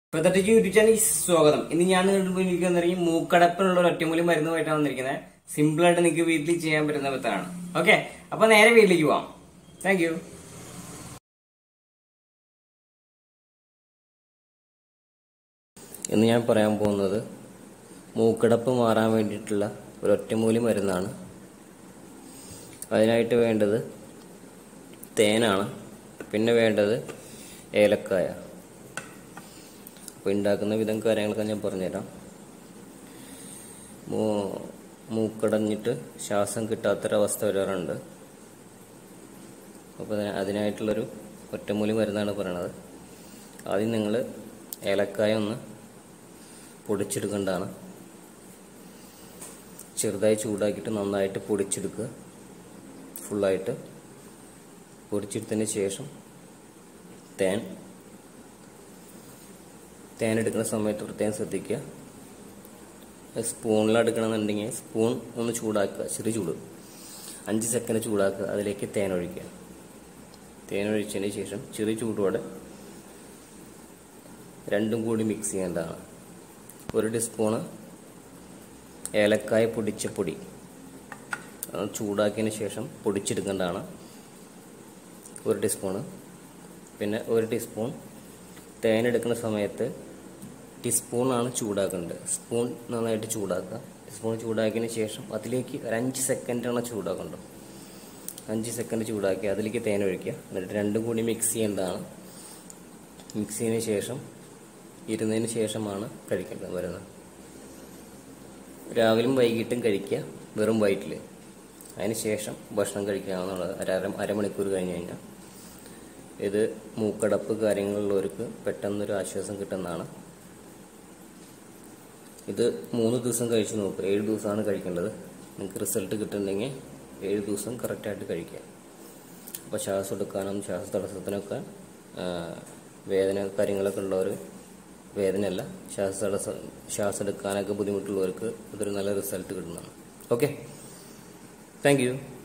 പ്രത്യേകിച്ച് YouTube channel സ്വാഗതം ഇന്ന് ഞാൻ നിന്നിരിക്കുന്ന മൂക്കടപ്പിനുള്ള ഒരു ഒറ്റമൂലി മരുന്നുമായിട്ടാണ് വന്നിരിക്കുന്നത് സിമ്പിൾ ആയിട്ട് നിങ്ങൾക്ക് വീട്ടിൽ ചെയ്യാൻ പറ്റുന്ന വിധമാണ് ഓക്കെ അപ്പൊ നേരെ വീട്ടിലേക്ക് പോവാം താങ്ക് യു ഇന്ന് ഞാൻ പറയാൻ പോകുന്നത് മൂക്കടപ്പ് മാറാൻ വേണ്ടിയിട്ടുള്ള ഒരു ഒറ്റമൂലി മരുന്നാണ് അതിനായിട്ട് വേണ്ടത് തേനാണ് പിന്നെ വേണ്ടത് ഏലക്കായ അപ്പോൾ ഉണ്ടാക്കുന്ന വിധം കാര്യങ്ങളൊക്കെ ഞാൻ പറഞ്ഞുതരാം മൂ മൂക്കടഞ്ഞിട്ട് ശ്വാസം കിട്ടാത്തൊരവസ്ഥ വരാറുണ്ട് അപ്പോൾ അതിന് അതിനായിട്ടുള്ളൊരു ഒറ്റമൂലി മരുന്നാണ് പറയണത് ആദ്യം നിങ്ങൾ ഏലക്കായ ഒന്ന് പൊടിച്ചെടുക്കേണ്ടതാണ് ചെറുതായി ചൂടാക്കിയിട്ട് നന്നായിട്ട് പൊടിച്ചെടുക്കുക ഫുള്ളായിട്ട് പൊടിച്ചെടുത്തതിന് ശേഷം തേൻ തേൻ എടുക്കുന്ന സമയത്ത് പ്രത്യേകം ശ്രദ്ധിക്കുക സ്പൂണിലെടുക്കണമെന്നുണ്ടെങ്കിൽ സ്പൂൺ ഒന്ന് ചൂടാക്കുക ചെറിയ ചൂട് അഞ്ച് സെക്കൻഡ് ചൂടാക്കുക അതിലേക്ക് തേൻ ഒഴിക്കുക തേൻ ഒഴിച്ചതിന് ശേഷം ചെറിയ ചൂടോടെ രണ്ടും കൂടി മിക്സ് ചെയ്യേണ്ടതാണ് ഒരു ടീസ്പൂണ് ഏലക്കായ പൊടിച്ച പൊടി അത് ചൂടാക്കിയതിന് ശേഷം പൊടിച്ചെടുക്കേണ്ടതാണ് ഒരു ടീസ്പൂണ് പിന്നെ ഒരു ടീസ്പൂൺ തേൻ എടുക്കുന്ന സമയത്ത് ടീസ്പൂണാണ് ചൂടാക്കേണ്ടത് സ്പൂൺ നന്നായിട്ട് ചൂടാക്കുക സ്പൂൺ ചൂടാക്കിയതിന് ശേഷം അതിലേക്ക് ഒരു അഞ്ച് സെക്കൻഡാണ് ചൂടാക്കേണ്ടത് അഞ്ച് സെക്കൻഡ് ചൂടാക്കി അതിലേക്ക് തേൻ ഒഴിക്കുക എന്നിട്ട് രണ്ടും കൂടി മിക്സ് ചെയ്യേണ്ടതാണ് മിക്സ് ചെയ്തതിന് ശേഷം ഇരുന്നതിന് ശേഷമാണ് കഴിക്കേണ്ടത് വരുന്നത് രാവിലെയും വൈകിട്ടും കഴിക്കുക വെറും വയറ്റിൽ അതിന് ശേഷം ഭക്ഷണം കഴിക്കാവുന്നതാണ് ഒരു അര അരമണിക്കൂർ കഴിഞ്ഞ് കഴിഞ്ഞാൽ ഇത് മൂക്കടപ്പ് കാര്യങ്ങളുള്ളവർക്ക് പെട്ടെന്നൊരു ആശ്വാസം കിട്ടുന്നതാണ് ഇത് മൂന്ന് ദിവസം കഴിച്ച് നോക്കുക ഏഴ് ദിവസമാണ് കഴിക്കേണ്ടത് നിങ്ങൾക്ക് റിസൾട്ട് കിട്ടുന്നുണ്ടെങ്കിൽ ഏഴ് ദിവസം കറക്റ്റായിട്ട് കഴിക്കുക അപ്പോൾ ശ്വാസം എടുക്കാനും ശ്വാസ തടസ്സത്തിനൊക്കെ ആ, വേദന കാര്യങ്ങളൊക്കെ ഉള്ളവർ വേദനയല്ല ശ്വാസ തടസ്സം ശ്വാസം എടുക്കാനൊക്കെ ബുദ്ധിമുട്ടുള്ളവർക്ക് ഇതൊരു നല്ല റിസൾട്ട് കിട്ടുന്നതാണ് ഓക്കെ താങ്ക് യു